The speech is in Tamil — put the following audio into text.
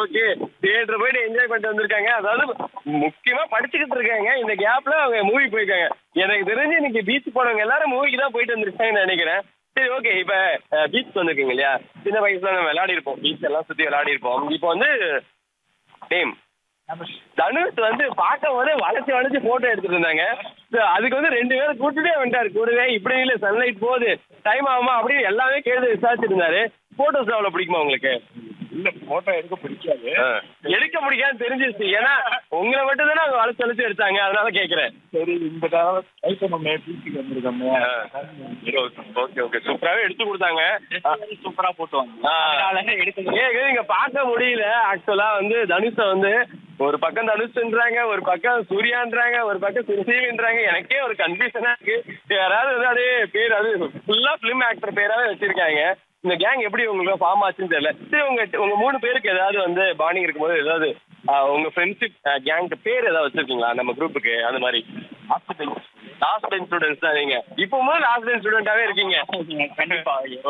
ஓகே தியேட்டர் போயிட்டு என்ஜாய் பண்ணிட்டு வந்திருக்காங்க அதாவது முக்கியமா படிச்சுக்கிட்டு இருக்காங்க இந்த கேப்ல அவங்க மூவி போயிருக்காங்க எனக்கு தெரிஞ்சு இன்னைக்கு பீச் போனவங்க எல்லாரும் மூவிக்கு தான் போயிட்டு வந்திருக்காங்கன்னு நினைக்கிறேன் சரி ஓகே இப்ப பீச் வந்திருக்கீங்க இல்லையா சின்ன வயசுல நம்ம விளையாடி இருப்போம் பீச் எல்லாம் சுத்தி விளையாடி இருப்போம் இப்போ வந்து நேம் தனுஷ் வந்து பார்க்கும் போதே வளைச்சு வளைச்சு போட்டோ எடுத்துட்டு இருந்தாங்க So, அதுக்கு வந்து ரெண்டு பேரும் கூட்டுட்டே வந்துட்டாரு கூடவே இப்படி இல்ல சன்லைட் போகுது டைம் ஆகுமா அப்படின்னு எல்லாமே கேட்டு விசாரிச்சுட்டு இருந்தாரு போட்டோஸ் அவ்வளவு பிடிக்குமா உங்களுக்கு இல்ல போட்டோ எடுக்க பிடிக்காது எடுக்க முடியாது தெரிஞ்சிருச்சு ஏன்னா உங்களை மட்டும் தானே அவங்க வளைச்சு வளைச்சு எடுத்தாங்க அதனால கேக்குறேன் சரி இந்த தடவை ட்ரை பண்ணோமே பீச்சுக்கு வந்திருக்கோமே ஓகே ஓகே சூப்பராகவே எடுத்து கொடுத்தாங்க சூப்பரா போட்டு வாங்க ஆ. அதனால எடுக்க ஏன் நீங்க பார்க்க முடியல ஆக்சுவலா வந்து தனுஷை வந்து ஒரு பக்கம் தனுஷ்ன்றாங்க ஒரு பக்கம் சூர்யான்றாங்க ஒரு பக்கம் சுசீல்ன்றாங்க எனக்கே ஒரு கன்ஃபியூஷனா இருக்கு யாராவது வந்து அதே பேர் அது ஃபுல்லா ஃபிலிம் ஆக்டர் பேராவே வச்சிருக்காங்க இந்த கேங் எப்படி உங்களுக்கு ஃபார்ம் ஆச்சுன்னு தெரியல சரி உங்க உங்க மூணு பேருக்கு ஏதாவது வந்து பாண்டிங் இருக்கும்போது ஏதாவது ஆ, உங்க ஃப்ரெண்ட்ஷிப் கேங்க்கு பேர் ஏதாவது வச்சிருக்கீங்களா நம்ம குரூப்புக்கு அந்த மாதிரி ஹாஸ்பிட்டல் லாஸ்ட் பெஞ்ச் ஸ்டூடெண்ட்ஸ் தான் நீங்க இப்பவும் லாஸ்ட் பெஞ்ச் ஸ்டூடெண்டாவே இருக்கீங்க கண்டிப்பா